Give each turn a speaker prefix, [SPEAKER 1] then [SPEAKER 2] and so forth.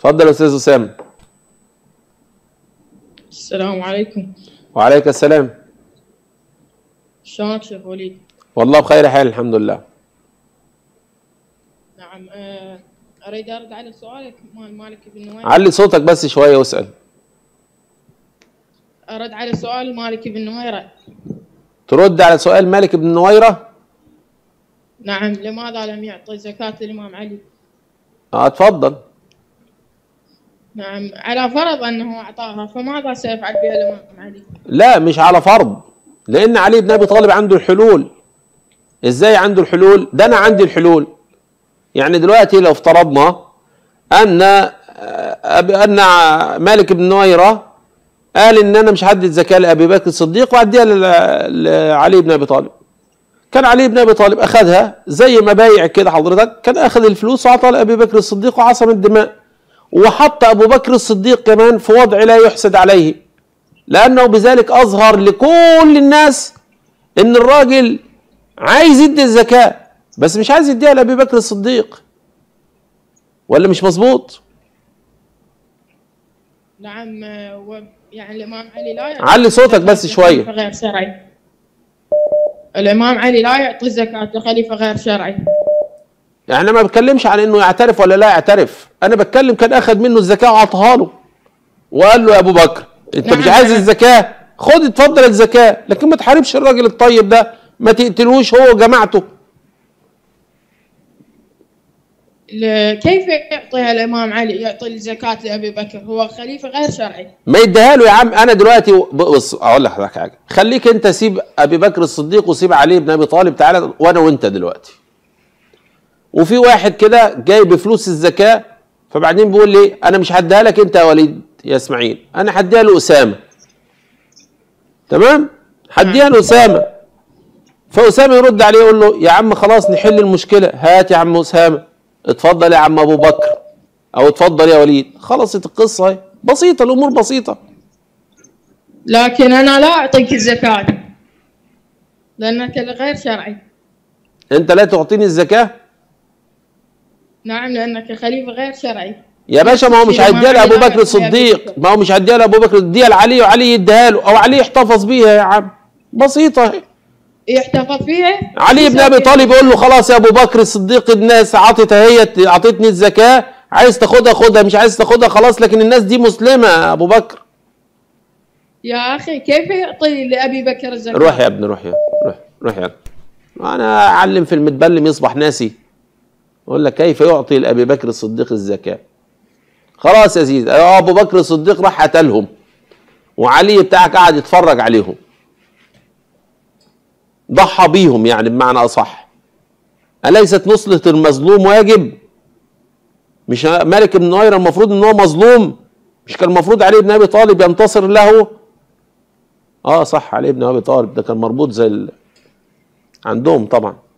[SPEAKER 1] اتفضل يا استاذ اسامه
[SPEAKER 2] السلام عليكم
[SPEAKER 1] وعليك السلام
[SPEAKER 2] شلونك شيخ وليد؟
[SPEAKER 1] والله بخير حال الحمد لله
[SPEAKER 2] نعم آه، اريد ارد على سؤالك مال مالك بن نويرة
[SPEAKER 1] علي صوتك بس شويه واسال
[SPEAKER 2] ارد على سؤال مالك بن نويرة
[SPEAKER 1] ترد على سؤال مالك بن نويره
[SPEAKER 2] نعم لماذا لم يعطي زكاة الإمام علي؟
[SPEAKER 1] اه اتفضل
[SPEAKER 2] نعم على فرض أنه أعطاها فماذا سيفعل بها الإمام علي؟
[SPEAKER 1] لا مش على فرض لان علي بن ابي طالب عنده الحلول ازاي عنده الحلول ده انا عندي الحلول يعني دلوقتي لو افترضنا ان أب- ان مالك بن نويره قال ان انا مش هدي الزكاه لابي بكر الصديق واديها لل- لعلي بن ابي طالب كان علي بن ابي طالب اخذها زي ما بايع كده حضرتك كان اخذ الفلوس وعطاها لابي بكر الصديق وعصم الدماء وحط ابو بكر الصديق كمان في وضع لا يحسد عليه لانه بذلك اظهر لكل الناس ان الراجل عايز يدي الزكاه بس مش عايز يديها لابي بكر الصديق ولا مش مظبوط
[SPEAKER 2] نعم آه، و- يعني الإمام علي لا يعطي
[SPEAKER 1] علي صوتك
[SPEAKER 2] زكاة
[SPEAKER 1] بس شوية.
[SPEAKER 2] لخليفة غير شرعي الإمام علي لا يعطي الزكاة لخليفة غير شرعي
[SPEAKER 1] يعني انا ما بتكلمش عن انه يعترف ولا لا يعترف انا بتكلم كان اخذ منه الزكاه وعطاها له وقال له يا ابو بكر انت
[SPEAKER 2] نعم،
[SPEAKER 1] مش عايز
[SPEAKER 2] نعم.
[SPEAKER 1] الزكاه خد اتفضل الزكاه لكن ما تحاربش الراجل الطيب ده ما تقتلوش هو وجماعته
[SPEAKER 2] ل- كيف يعطيها الإمام علي يعطي الزكاة لأبي بكر هو خليفة غير شرعي
[SPEAKER 1] ما يديها له يا عم انا دلوقتي بص اقول لك حاجه خليك انت سيب ابي بكر الصديق وسيب علي بن ابي طالب تعالى وانا وانت دلوقتي وفي واحد كده جاي بفلوس الزكاه فبعدين بيقول لي انا مش هديها لك انت يا وليد يا اسماعيل انا هديها لاسامه تمام هديها لاسامه فاسامه يرد عليه يقول له يا عم خلاص نحل المشكله هات يا عم اسامه اتفضل يا عم ابو بكر او اتفضل يا وليد خلصت القصه اهي بسيطه الامور بسيطه
[SPEAKER 2] لكن أنا لا أعطيك الزكاة لأنك غير شرعي
[SPEAKER 1] انت لا تعطيني الزكاه
[SPEAKER 2] نعم لأنك خليفة غير شرعي
[SPEAKER 1] يا باشا ما هو مش
[SPEAKER 2] إذا ما
[SPEAKER 1] هيديها لابو
[SPEAKER 2] علي لا
[SPEAKER 1] بكر
[SPEAKER 2] يعطيها
[SPEAKER 1] الصديق
[SPEAKER 2] بك.
[SPEAKER 1] ما هو مش هيديها لابو بكر اديها لعلي وعلي يديها له او علي يحتفظ بيها يا عم بسيطه اهي
[SPEAKER 2] يحتفظ فيها
[SPEAKER 1] علي بن ابي طالب يقول له خلاص يا ابو بكر الصديق الناس عطت هي عطتني الزكاه عايز تاخدها خدها مش عايز تاخدها خلاص لكن الناس دي مسلمه يا ابو بكر
[SPEAKER 2] يا أخي كيف يعطي لأبي بكر الزكاة
[SPEAKER 1] روح يا ابني روح يا روح روح يا انا اعلم في المتبلم يصبح ناسي اقول لك كيف يعطي لابي بكر الصديق الزكاه خلاص يا سيدي اه ابو بكر الصديق راح قتلهم وعلي بتاعك قاعد يتفرج عليهم ضحى بيهم يعني بمعنى اصح اليست نصره المظلوم واجب مش مالك بن نوير المفروض ان هو مظلوم مش كان المفروض علي بن ابي طالب ينتصر له اه صح علي بن ابي طالب ده كان مربوط زي ال... عندهم طبعا